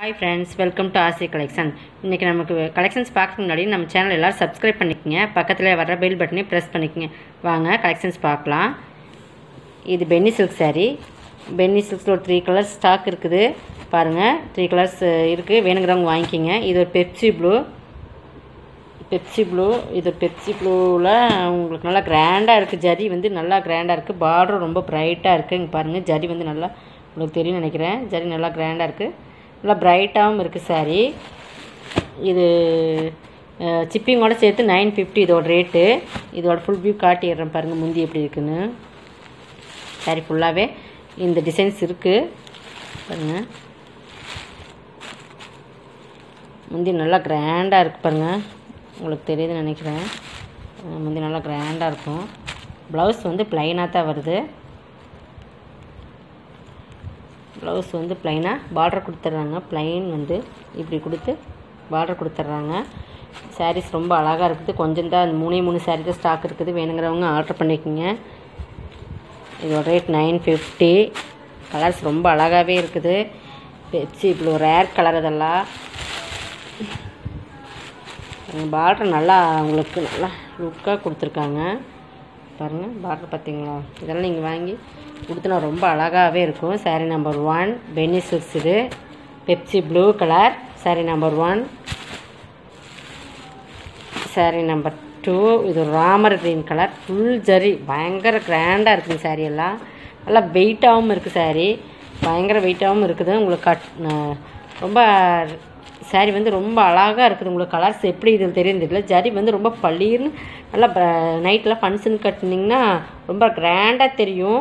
Hi friends welcome to Aasi collection இன்றைக்கி நமக்கு collections பார்க்கறதுக்கு முன்னாடி நம்ம சேனல் எல்லோரும் சப்ஸ்கிரைப் பண்ணிக்கங்க பக்கத்தில் வர பெல் பட்டனையும் ப்ரெஸ் பண்ணிக்கங்க வாங்க கலெக்ஷன்ஸ் பார்க்கலாம் இது பென்னி சில்க் saree பென்னி சில்க்ஸில் ஒரு த்ரீ கலர்ஸ் ஸ்டாக் இருக்குது பாருங்கள் த்ரீ கலர்ஸ் இருக்குது வேணுங்கிறவங்க வாங்கிக்கிங்க இது ஒரு பெப்சி ப்ளூ பெப்சி ப்ளூ இது பெப்சி ப்ளூவில் உங்களுக்கு நல்லா கிராண்டாக இருக்குது ஜரி வந்து நல்லா கிராண்டாக இருக்குது பார்டரும் ரொம்ப ப்ரைட்டாக இருக்குது இங்கே பாருங்கள் ஜரி வந்து நல்லா உங்களுக்கு தெரியும்னு நினைக்கிறேன் ஜரி நல்லா கிராண்டாக இருக்குது நல்லா ப்ரைட்டாகவும் இருக்குது சாரீ இது சிப்பிங்கோட சேர்த்து நைன் ஃபிஃப்டி இதோட ரேட்டு இதோட ஃபுல் வியூ காட்டிடுறேன் பாருங்கள் முந்தி எப்படி இருக்குன்னு சாரீ ஃபுல்லாகவே இந்த டிசைன்ஸ் இருக்குது பாருங்கள் முந்தி நல்லா கிராண்டாக இருக்குது பாருங்கள் உங்களுக்கு தெரியுதுன்னு நினைக்கிறேன் அஹ் முந்தி நல்லா கிராண்டாக இருக்கும் ப்ளவுஸ் வந்து ப்ளைனாக தான் வருது ப்ளவுஸ் வந்து ப்ளைனாக பார்டர் கொடுத்துட்றாங்க ப்ளைன் வந்து இப்படி கொடுத்து பார்டர் கொடுத்துட்றாங்க சாரீஸ் ரொம்ப அழகாக இருக்குது கொஞ்சம் தான் அந்த மூணே மூணு சாரீ தான் ஸ்டாக் இருக்குது வேணுங்கிறவங்க ஆர்டர் பண்ணிக்கோங்க இதோட ரேட் நைன் ஃபிஃப்டி கலர்ஸ் ரொம்ப அழகாகவே இருக்குது பெப்சி இவ்வளோ ரேர் கலர் இதெல்லாம் பார்டர் நல்லா உங்களுக்கு நல்லா லுக்காக கொடுத்துருக்காங்க பாருங்கள் பார்டர் பார்த்தீங்களா இதெல்லாம் நீங்கள் வாங்கி கொடுத்தனா ரொம்ப அழகாகவே இருக்கும் sari number one penny silks இது pepsi blue colour sari number one sari number two இது ஒரு Ramar green colour full zari பயங்கர கிராண்டாக இருக்குது சாரீ எல்லாம் நல்லா வெயிட்டாகவும் இருக்குது சாரீ பயங்கர வெயிட்டாகவும் இருக்குது உங்களுக்கு கட் அஹ் ரொம்ப சாரீ வந்து ரொம்ப அழகாக இருக்குது உங்களுக்கு கலர்ஸ் எப்படி இது தெரியும் தெரியல ஜரி வந்து ரொம்ப பளீர்னு நல்லா நைட்டில் ஃபங்க்ஷன் கட்டினீங்கன்னா ரொம்ப கிராண்டாக தெரியும்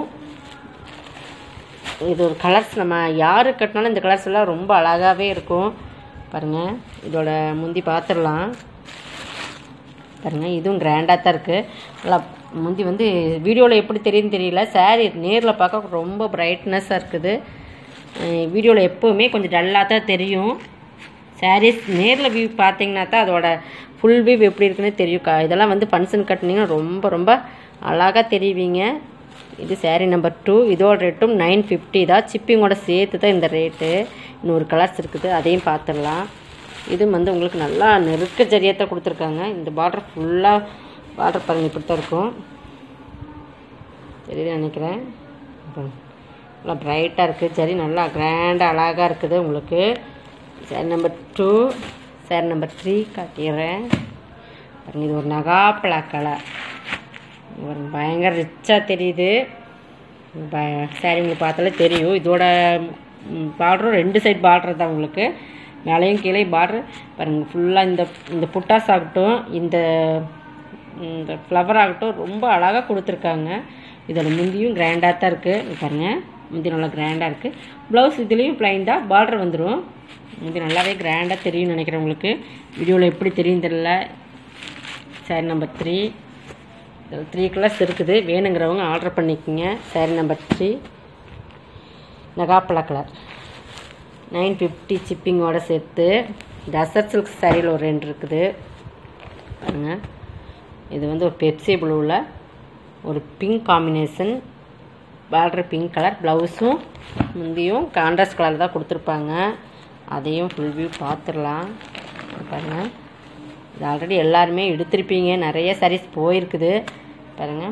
இது ஒரு கலர்ஸ் நம்ம யாரு கட்டினாலும் இந்த கலர்ஸ் எல்லாம் ரொம்ப அழகாகவே இருக்கும் பாருங்கள் இதோட முந்தி பார்த்துடலாம் பாருங்கள் இதுவும் கிராண்டாக தான் இருக்குது நல்லா முந்தி வந்து வீடியோவில் எப்படி தெரியுதுன்னு தெரியல சாரீ நேரில் பார்க்க ரொம்ப பிரைட்னஸாக இருக்குது வீடியோவில் எப்போவுமே கொஞ்சம் டல்லாக தான் தெரியும் சாரீஸ் நேரில் வியூ பார்த்தீங்கன்னா தான் அதோட ஃபுல் வியூ எப்படி இருக்குன்னு தெரியும் கா இதெல்லாம் வந்து ஃபங்க்ஷன் கட்டினீங்கன்னா ரொம்ப ரொம்ப அழகாக தெரிவிங்க இது சாரீ நம்பர் டூ இதோட ரேட்டும் நைன் ஃபிஃப்டி தான் சிப்பிங்கோட சேர்த்து தான் இந்த ரேட்டு இன்னொரு கலர்ஸ் இருக்குது அதையும் பார்த்துடலாம் இது வந்து உங்களுக்கு நல்லா நெருக்க ஜரியத்தை கொடுத்துருக்காங்க இந்த பார்டர் ஃபுல்லாக பார்டர் பாருங்கள் இப்படி தான் இருக்கும் தெரியுது நினைக்கிறேன் பாருங்க. நல்லா பிரைட்டாக இருக்குது சரி நல்லா கிராண்டாக அழகாக இருக்குது உங்களுக்கு sari number two sari number three காட்டிடுறேன் பாருங்க இது ஒரு நகாப்பழ கலர் ஒரு பயங்கர ரிச்சாக தெரியுது ப சாரி உங்களுக்கு பார்த்தாலே தெரியும் இதோட பார்டரும் ரெண்டு சைட் பார்டர் தான் உங்களுக்கு மேலேயும் கீழே பார்டர் பாருங்கள் ஃபுல்லாக இந்த இந்த புட்டாஸ் ஆகட்டும் இந்த இந்த ஃப்ளவர் ஆகட்டும் ரொம்ப அழகாக கொடுத்துருக்காங்க இதோட முந்தியும் கிராண்டாக தான் இருக்குது பாருங்கள் முந்தி நல்லா கிராண்டாக இருக்குது ப்ளவுஸ் இதுலேயும் ப்ளைன் தான் பார்டர் வந்துடும் முந்தி நல்லாவே கிராண்டாக தெரியும்னு நினைக்கிறேன் உங்களுக்கு வீடியோவில் எப்படி தெரியும் தெரியல sari number three three colours இருக்குது வேணுங்கிறவங்க ஆர்டர் பண்ணிக்கோங்க சாரி நம்பர் த்ரீ நகாப்பழ கலர் நைன் ஃபிஃப்டி சிப்பிங்கோட சேர்த்து டசர் சில்க் சாரியில் ஒரு ரெண்டு இருக்குது பாருங்க இது வந்து ஒரு பெப்சி ப்ளூவில் ஒரு pink combination border pink colour ப்ளவுஸும் முந்தியும் கான்ட்ராஸ்ட் கலர் தான் கொடுத்துருப்பாங்க அதையும் ஃபுல் வியூ பார்த்துடலாம் பாருங்கள் இது ஆல்ரெடி எல்லாருமே எடுத்திருப்பீங்க நிறைய சாரீஸ் போயிருக்குது பாருங்கள்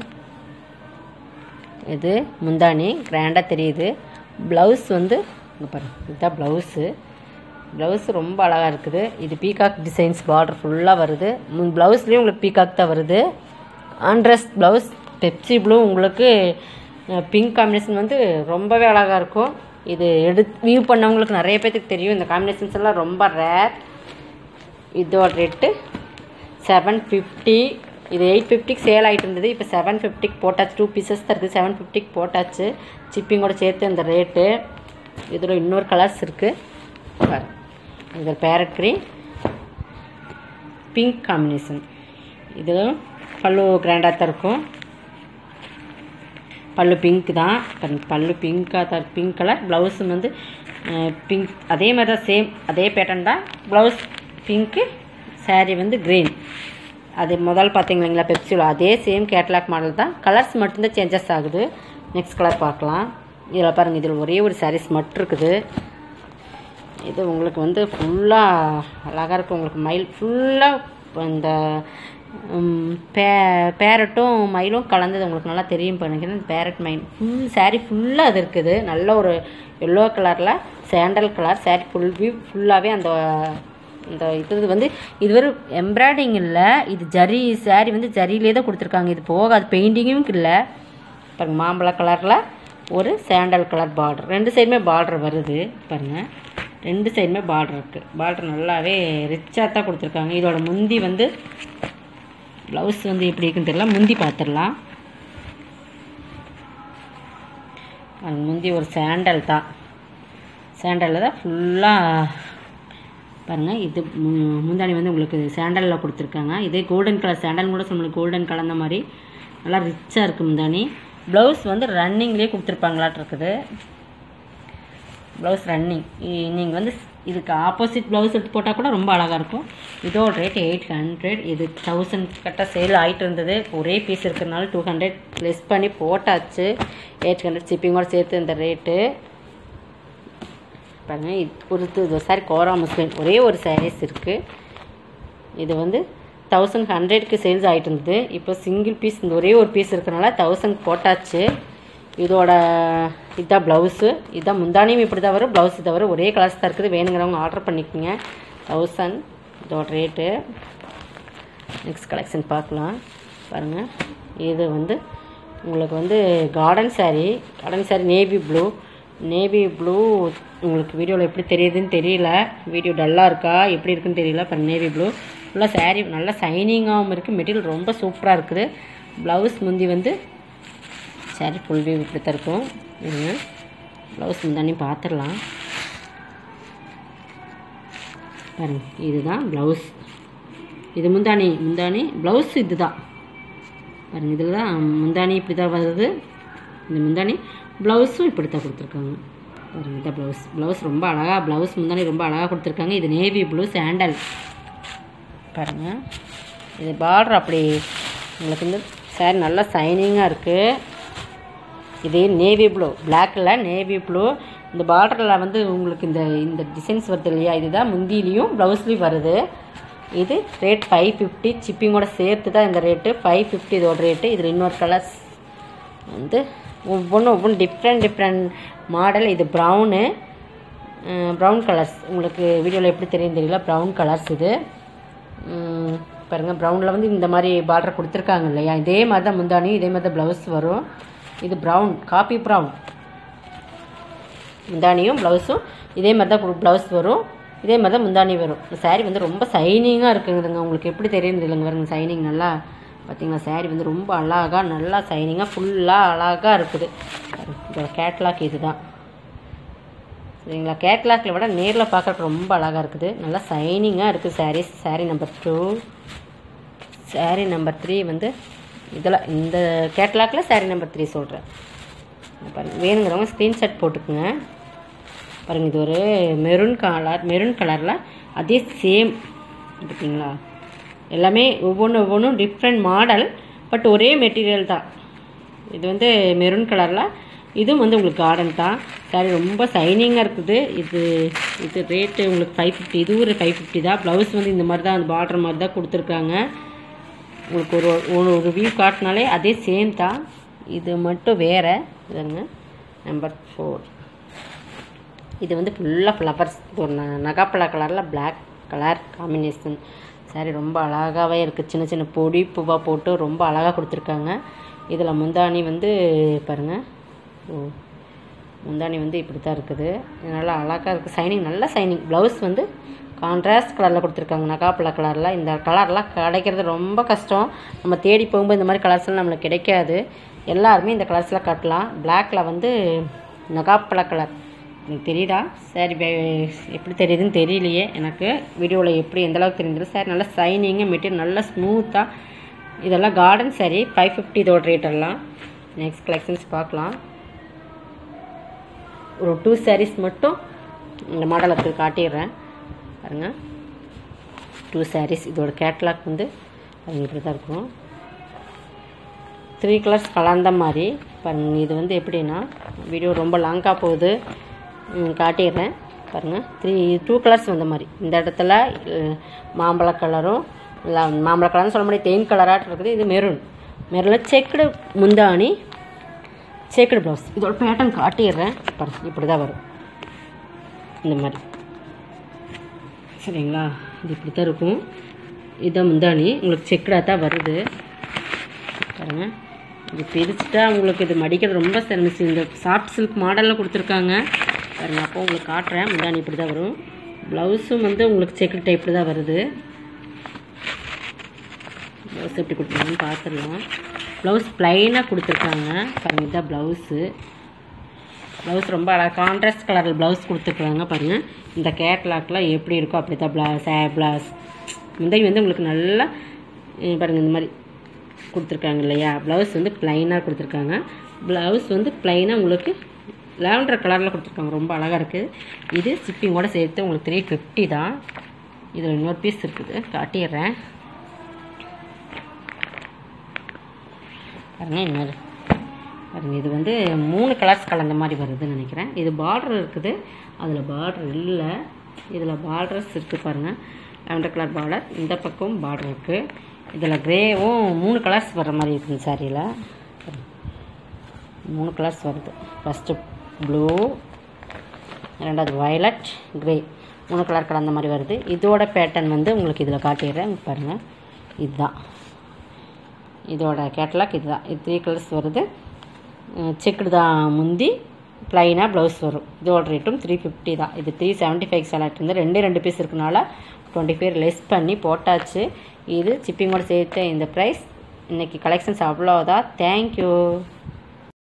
இது முந்தானி கிராண்டாக தெரியுது ப்ளவுஸ் வந்து இங்கே பாருங்கள் இதுதான் ப்ளவுஸு ப்ளவுஸ் ரொம்ப அழகாக இருக்குது இது பீகாக் டிசைன்ஸ் பார்டர் ஃபுல்லாக வருது ப்ளவுஸ்லேயும் உங்களுக்கு பீகாக் தான் வருது ஆண்ட்ரஸ் ப்ளவுஸ் பெப்சி ப்ளூ உங்களுக்கு பிங்க் காம்பினேஷன் வந்து ரொம்பவே அழகாக இருக்கும் இது எடு வியூ பண்ணவங்களுக்கு நிறைய பேர்த்துக்கு தெரியும் இந்த காம்பினேஷன்ஸ் எல்லாம் ரொம்ப ரேர் இதோட ரேட்டு செவன் ஃபிஃப்டி இது எயிட் ஃபிஃப்டிக்கு சேல் ஆகிட்டு இருந்தது இப்போ செவன் ஃபிஃப்டிக்கு போட்டாச்சு டூ பீசஸ் தான் இருக்குது செவன் ஃபிஃப்டிக்கு போட்டாச்சு சிப்பிங்கோட சேர்த்து இந்த ரேட்டு இதில் இன்னொரு கலர்ஸ் இருக்குது பாரு இது பேரட் க்ரீன் பிங்க் காம்பினேஷன் இதுவும் பல்லு கிராண்டாக தான் இருக்கும் பல்லு பிங்க் தான் பாருங்க, பல்லு பிங்க்காக தான் பிங்க் கலர் ப்ளவுஸும் வந்து பிங்க் அதே மாதிரி தான் சேம் அதே பேட்டர்ன் தான் ப்ளவுஸ் பிங்க்கு saree வந்து க்ரீன் அது முதல் பார்த்தீங்க இல்லைங்களா பெப்சியில் அதே சேம் கேட்லாக் மாடல் தான் கலர்ஸ் மட்டும்தான் சேஞ்சஸ் ஆகுது நெக்ஸ்ட் கலர் பார்க்கலாம் இதில் பாருங்கள் இதில் ஒரே ஒரு sarees மட்டும் இருக்குது இது உங்களுக்கு வந்து ஃபுல்லாக அழகாக இருக்கும் உங்களுக்கு மயில் ஃபுல்லாக இந்த ம், பே பேரட்டும் மயிலும் கலந்தது உங்களுக்கு நல்லா தெரியும் இப்போ நினைக்கிறேன் பேரட் மயில் ஃபுல் saree ஃபுல்லாக அது இருக்குது நல்ல ஒரு எல்லோ கலரில் sandal colour saree full view ஃபுல்லாகவே அந்த இந்த இது வந்து இது வெறும் எம்ப்ராய்டிங் இல்லை இது ஜரி saree வந்து ஜரியிலே தான் கொடுத்துருக்காங்க இது போக அது பெயிண்டிங்கும் இல்லை பாருங்க மாம்பழ கலரில் ஒரு சாண்டல் கலர் பார்டர் ரெண்டு சைடுமே பார்டர் வருது பாருங்கள் ரெண்டு சைடுமே பார்டர் இருக்குது பார்டர் நல்லாவே ரிச்சாக தான் கொடுத்துருக்காங்க இதோட முந்தி வந்து ப்ளவுஸ் வந்து எப்படி இருக்குன்னு தெரியல முந்தி பார்த்துடலாம் அது முந்தி ஒரு சாண்டல் தான் சாண்டலில் தான் ஃபுல்லாக பாருங்கள் இது மு- முந்தாணி வந்து உங்களுக்கு சாண்டலில் கொடுத்துருக்காங்க இதே கோல்டன் கலர் சாண்டல் கூட நம்மளுக்கு கோல்டன் கலந்த மாதிரி நல்லா ரிச்சாக இருக்குது முந்தாணி ப்ளவுஸ் வந்து ரன்னிங்லேயே கொடுத்துருப்பாங்களாட்டு இருக்குது ப்ளவுஸ் ரன்னிங் நீங்கள் வந்து இதுக்கு ஆப்போசிட் ப்ளவுஸ் எடுத்து போட்டால் கூட ரொம்ப அழகாக இருக்கும் இதோட ரேட் எயிட் ஹண்ட்ரட் இது தௌசண்ட் கரெக்டாக சேல் ஆகிட்டு இருந்தது ஒரே பீஸ் இருக்கிறதுனால டூ ஹண்ட்ரட் லெஸ் பண்ணி போட்டாச்சு எயிட் ஹண்ட்ரட் ஷிப்பிங்கோட சேர்த்து இந்த ரேட்டு பாருங்க இது ஒரு இது சாரி கோரா முஸ்லிம் ஒரே ஒரு சாரீஸ் இருக்குது இது வந்து தௌசண்ட் ஹண்ட்ரட்க்கு சேல்ஸ் ஆகிட்டு இருந்தது இப்போ சிங்கிள் பீஸ் இந்த ஒரே ஒரு பீஸ் இருக்கனால தௌசண்ட் போட்டாச்சு இதோட இதுதான் ப்ளவுஸு இதுதான் முந்தானியும் இப்படி தான் வரும் ப்ளவுஸ் இதை வரும் ஒரே கலர்ஸ் தான் இருக்குது வேணுங்கிறவங்க ஆர்டர் பண்ணிக்கோங்க தௌசண்ட் இதோட ரேட்டு நெக்ஸ்ட் கலெக்ஷன் பார்க்கலாம் பாருங்கள் இது வந்து உங்களுக்கு வந்து cotton saree cotton saree navy blue navy blue உங்களுக்கு வீடியோவில் எப்படி தெரியுதுன்னு தெரியல வீடியோ டல்லாக இருக்கா எப்படி இருக்குன்னு தெரியல பாருங்க நேவி ப்ளூ ஃபுல்லாக saree நல்லா சைனிங்காகவும் இருக்குது மெட்டீரியல் ரொம்ப சூப்பராக இருக்குது ப்ளவுஸ் முந்தி வந்து saree ஃபுல் வியூ இப்படி தான் இருக்கும் இருங்க ப்ளவுஸ் முந்தானி பார்த்துடலாம் பாருங்க இதுதான் ப்ளவுஸ் இது முந்தானி முந்தானி ப்ளவுஸ் இது தான் பாருங்க இதில் தான் முந்தானி இப்படி தான் வருது இந்த முந்தானி ப்ளவுஸும் இப்படி தான் கொடுத்துருக்காங்க பாருங்க இதான் ப்ளவுஸ் ப்ளவுஸ் ரொம்ப அழகாக ப்ளவுஸ் முந்தானி ரொம்ப அழகாக கொடுத்துருக்காங்க இது நேவி ப்ளூ சாண்டல் பாருங்க இது பார்டர் அப்படி உங்களுக்கு வந்து சாரி நல்லா சைனிங்காக இருக்குது இது நேவி ப்ளூ பிளாக்கில் நேவி ப்ளூ இந்த பார்டரில் வந்து உங்களுக்கு இந்த இந்த டிசைன்ஸ் வருது இல்லையா இதுதான் முந்திலையும் ப்ளவுஸ்லேயும் வருது இது ரேட் ஃபைவ் ஃபிஃப்டி சிப்பிங்கோட சேர்த்து தான் இந்த ரேட்டு ஃபைவ் ஃபிஃப்டி இதோட ரேட்டு இதில் இன்னொரு கலர்ஸ் வந்து ஒவ்வொன்றும் ஒவ்வொன்று டிஃப்ரெண்ட் டிஃப்ரெண்ட் மாடல் இது ப்ரௌனு ப்ரௌன் கலர்ஸ் உங்களுக்கு வீடியோவில் எப்படி தெரியும் தெரியல ப்ரௌன் கலர்ஸ் இது ம், பாருங்க ப்ரௌனில் வந்து இந்த மாதிரி பார்டர் கொடுத்துருக்காங்க இல்லையா இதே மாதிரி தான் முந்தானி இதே மாதிரி தான் ப்ளவுஸ் வரும் இது ப்ரௌன் காப்பி ப்ரௌன் முந்தானியும் ப்ளவுஸும் இதே மாதிரி தான் ப்ளவுஸ் வரும் இதே மாதிரி தான் முந்தானி வரும் இந்த saree வந்து ரொம்ப சைனிங்காக இருக்குதுங்க உங்களுக்கு எப்படி தெரியுது இல்லைங்க பாருங்க சைனிங் நல்லா பார்த்தீங்களா saree வந்து ரொம்ப அழகாக நல்லா சைனிங்காக ஃபுல்லாக அழகாக இருக்குது பாருங்க, இதோட கேட்லாக் இது தான் சரிங்களா கேட்லாக்கில் விட நேரில் பார்க்கறதுக்கு ரொம்ப அழகாக இருக்குது நல்லா சைனிங்காக இருக்குது sarees saree number two saree number three வந்து இதில் இந்த கேட்லாக்கில் saree நம்பர் த்ரீ சொல்கிறேன் பாருங்க வேணுங்கிறவங்க ஸ்க்ரீன்ஷாட் போட்டுக்குங்க பாருங்கள் இது ஒரு மெரூன் கலர் மெரூன் கலரில் அதே சேம் பார்த்தீங்களா எல்லாமே ஒவ்வொன்று ஒவ்வொன்றும் டிஃப்ரெண்ட் மாடல் பட் ஒரே மெட்டீரியல் தான் இது வந்து மெரூன் கலரில் இதுவும் வந்து உங்களுக்கு கார்டன் தான் சாரி ரொம்ப சைனிங்காக இருக்குது இது இது ரேட்டு உங்களுக்கு ஃபைவ் ஃபிஃப்டி இதுவும் ஒரு ஃபைவ் ஃபிஃப்டி தான் ப்ளவுஸ் வந்து இந்த மாதிரி தான் அந்த பார்டர் மாதிரி தான் கொடுத்துருக்காங்க உங்களுக்கு ஒரு ஒரு ஒரு வியூ காட்டினாலே அதே சேம் தான் இது மட்டும் வேறு இதுங்க நம்பர் ஃபோர் இது வந்து ஃபுல்லாக ஃப்ளவர்ஸ் இது ஒரு ந- நகாப்பழ கலரில் Black கலர் காம்பினேஷன் சாரி ரொம்ப அழகாகவே இருக்குது சின்ன சின்ன பொடி பூவாக போட்டு ரொம்ப அழகாக கொடுத்துருக்காங்க இதில் முந்தானி வந்து பாருங்கள் ஓ முந்தானி வந்து இப்படி தான் இருக்குது இது நல்லா அழகாக இருக்குது சைனிங் நல்ல சைனிங் ப்ளவுஸ் வந்து கான்ட்ராஸ்ட் கலரில் கொடுத்துருக்காங்க நகாப்பழ கலரில் இந்த கலர்லாம் கிடைக்கிறது ரொம்ப கஷ்டம் நம்ம தேடி போகும்போது இந்த மாதிரி கலர்ஸ்லாம் நம்மளுக்கு கிடைக்காது எல்லாருமே இந்த கலர்ஸ்லாம் கட்டலாம் பிளாக்ல வந்து நகாப்பழ கலர் எனக்கு தெரியுதா சரி எப்படி தெரியுதுன்னு தெரியலையே எனக்கு வீடியோவில் எப்படி எந்த அளவுக்கு தெரிஞ்சது சார் நல்லா சைனிங்காக மெட்டீரியல் நல்லா ஸ்மூத்தாக இதெல்லாம் கார்டன் சாரி ஃபைவ் ஃபிஃப்டி இதோட ரேட் எல்லாம் நெக்ஸ்ட் கலெக்ஷன்ஸ் பார்க்கலாம் ஒரு டூ sarees மட்டும் இந்த மாடலுக்கு காட்டிடுறேன் பாருங்க டூ sarees இதோட கேட்லாக் வந்து பாருங்க இப்படி தான் இருக்கும் த்ரீ கலர்ஸ் கலந்த மாதிரி பாருங்க இது வந்து எப்படின்னா வீடியோ ரொம்ப லாங்காக போகுது ம், காட்டிடுறேன் பாருங்கள் த்ரீ டூ கலர்ஸ் வந்த மாதிரி இந்த இடத்துல அஹ், மாம்பழ கலரும் இல்லை மாம்பழ கலர்னு சொல்ல முடியாது தேன் கலராக இருக்குது இது மெரூன் மெரூனில் செக்குடு முந்தாணி செக்குடு ப்ளவுஸ் இதோட பேட்டர்ன் காட்டிடுறேன் பாருங்க இப்படி தான் வரும் இந்த மாதிரி சரிங்களா இது இப்படி தான் இருக்கும் இதான் முந்தாணி உங்களுக்கு செக்குடாக தான் வருது பாருங்க இது பிரிச்சுட்டா உங்களுக்கு இது மடிக்கிறது ரொம்ப சிரமிச்சு இந்த சாஃப்ட் சில்க் மாடலில் கொடுத்துருக்காங்க பாருங்க அப்போ உங்களுக்கு காட்டுறேன் முந்தாணி இப்படி தான் வரும் ப்ளவுஸும் வந்து உங்களுக்கு செக்குடு டைப்பில் தான் வருது ப்ளவுஸ் எப்படி கொடுத்துருக்காங்கன்னு பார்த்துடலாம் ப்ளவுஸ் ப்ளைனாக கொடுத்துருக்காங்க பாருங்க இதுதான் ப்ளவுஸு ப்ளவுஸ் ரொம்ப அழகாக கான்ட்ராஸ்ட் கலரில் ப்ளவுஸ் கொடுத்துருக்குறாங்க பாருங்கள் இந்த கேட்லாக்லாம் எப்படி இருக்கோ அப்படி தான் ப்ளவுஸ் ப்ளவுஸ் முந்தாணி வந்து உங்களுக்கு நல்லா அஹ் பாருங்க இந்த மாதிரி கொடுத்துருக்காங்க இல்லையா ப்ளவுஸ் வந்து ப்ளைனாக கொடுத்துருக்காங்க ப்ளவுஸ் வந்து ப்ளைனாக உங்களுக்கு லாவெண்டர் கலரில் கொடுத்துருக்காங்க ரொம்ப அழகாக இருக்குது இது சிப்பிங்கோட சேர்த்து உங்களுக்கு த்ரீ ஃபிஃப்டி தான் இதில் இன்னொரு பீஸ் இருக்குது காட்டிடுறேன் பாருங்க இன்னொரு பாருங்க இது வந்து மூணு கலர்ஸ் கலந்த மாதிரி வருதுன்னு நினைக்கிறேன் இது பார்டர் இருக்குது அதில் பார்டர் இல்லை இதில் பார்டர்ஸ் இருக்குது பாருங்கள் லாவெண்டர் கலர் பார்டர் இந்த பக்கம் பார்டர் இருக்குது இதில் க்ரேவும் மூணு கலர்ஸ் வர்ற மாதிரி இருக்குது சாரியில் மூணு கலர்ஸ் வருது ஃபஸ்ட்டு ப்ளூ ரெண்டாவது வயலட் க்ரே மூணு கலர் கலந்த மாதிரி வருது இதோட பேட்டர்ன் வந்து உங்களுக்கு இதில் காட்டிடுறேன் இங்க பாருங்கள் இதுதான் இதோட கேட்லாக் இதுதான் இது த்ரீ கலர்ஸ் வருது செக்குடு தான் முந்தி ப்ளைனாக ப்ளவுஸ் வரும் இதோட ரேட்டும் த்ரீ ஃபிஃப்டி தான் இது த்ரீ செவன்ட்டி ஃபைவ் செலக்ட் இருந்து ரெண்டு ரெண்டு பீஸ் இருக்கனால டுவெண்ட்டி ஃபைவ் லெஸ் பண்ணி போட்டாச்சு இது சிப்பிங்கோட சேர்த்து இந்த ப்ரைஸ் இன்றைக்கி கலெக்ஷன்ஸ் அவ்வளோதான் தேங்க்யூ